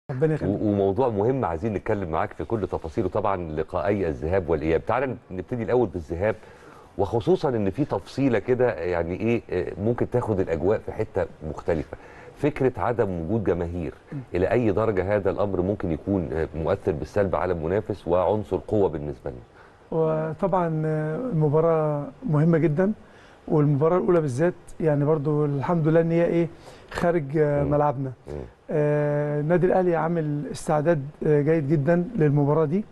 ربنا يخليك و- وموضوع مهم عايزين نتكلم معاك في كل تفاصيله طبعا لقائي الذهاب والاياب تعال نبتدي الاول بالذهاب وخصوصا ان في تفصيله كده يعني ايه آه، ممكن تاخد الاجواء في حته مختلفه فكره عدم وجود جماهير الى اي درجه هذا الامر ممكن يكون آه، مؤثر بالسلب على المنافس وعنصر قوه بالنسبه لنا وطبعا آه، المباراة مهمة جدا والمباراة الأولى بالذات يعني برضو الحمد لله إن هي إيه خارج آه، مم. ملعبنا مم. آه، النادي الأهلي عامل استعداد آه، جيد جدا للمباراة دي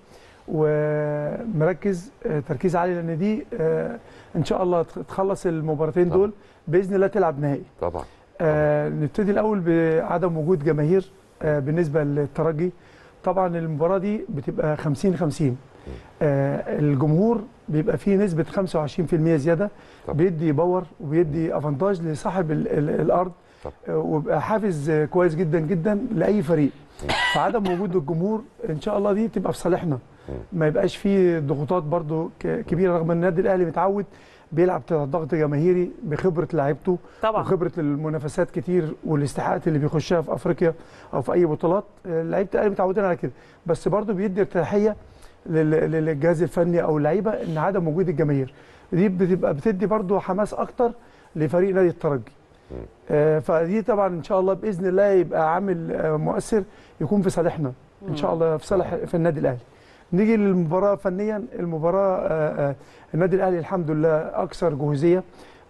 ومركز آه، تركيز عالي لأن دي آه، إن شاء الله تخلص المباراتين طبعا. دول بإذن الله تلعب نهائي طبعا آه نبتدي الاول بعدم وجود جماهير آه بالنسبه للترجي طبعا المباراه دي بتبقى 50 50 آه الجمهور بيبقى فيه نسبه 25% زياده طبعا. بيدي باور وبيدي افانتاج لصاحب ال ال الارض طبعا. آه وبيبقى حافز آه، كويس جدا جدا لاي فريق فعدم وجود الجمهور ان شاء الله دي تبقى في صالحنا ما يبقاش فيه ضغوطات برضو ك- كبيره رغم ان النادي الاهلي متعود بيلعب تحت ضغط جماهيري بخبره لعيبته طبعا وخبره المنافسات كتير والاستحقاقات اللي بيخشها في افريقيا او في اي بطولات آه، لعيبه الاهلي متعودين على كده بس برضه بيدي ارتياحيه لل- للجهاز الفني او اللعيبه ان عدم وجود الجماهير دي بتبقى بتدي برضه حماس اكتر لفريق نادي الترجي آه، فدي طبعا ان شاء الله باذن الله يبقى عامل آه، مؤثر يكون في صالحنا ان شاء الله في صالح في النادي الاهلي نيجي للمباراه فنيا المباراه آه، آه، النادي الاهلي الحمد لله اكثر جهوزيه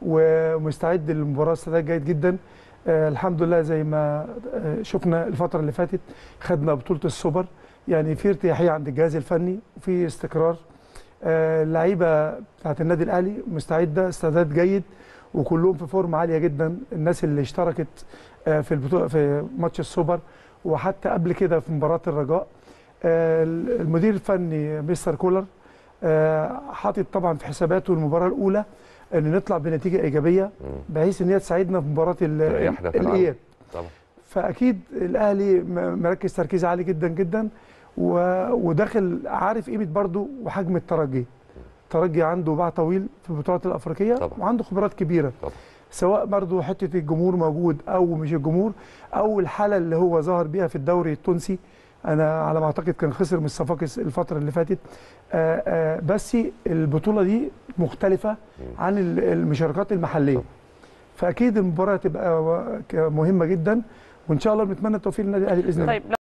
ومستعد للمباراه استعداد جيد جدا آه، الحمد لله زي ما آه، شفنا الفتره اللي فاتت خدنا بطوله السوبر يعني في ارتياحيه عند الجهاز الفني وفي استقرار آه، اللعيبه بتاعت النادي الاهلي مستعده استعداد جيد وكلهم في فورم عاليه جدا الناس اللي اشتركت آه، في البطوله في ماتش السوبر وحتى قبل كده في مباراه الرجاء آه، المدير الفني مستر كولر آه، حاطط طبعا في حساباته المباراه الاولى ان نطلع بنتيجه ايجابيه مم. بحيث ان هي تساعدنا في مباراه ال- تريحنا في العودة. الاياب طبعا فاكيد الاهلي م- مركز تركيز عالي جدا جدا و- وداخل عارف قيمه برضه وحجم الترجي الترجي عنده باع طويل في البطولات الافريقيه طبعا. وعنده خبرات كبيره طبعا. سواء برضه حته الجمهور موجود او مش الجمهور او الحاله اللي هو ظهر بيها في الدوري التونسي انا على ما اعتقد كان خسر من الصفاقس الفتره اللي فاتت آآ آآ بس البطوله دي مختلفه عن ال- المشاركات المحليه طبعا. فاكيد المباراه هتبقى و- ك- مهمه جدا وان شاء الله بنتمنى التوفيق للنادي الاهلي باذن الله طيب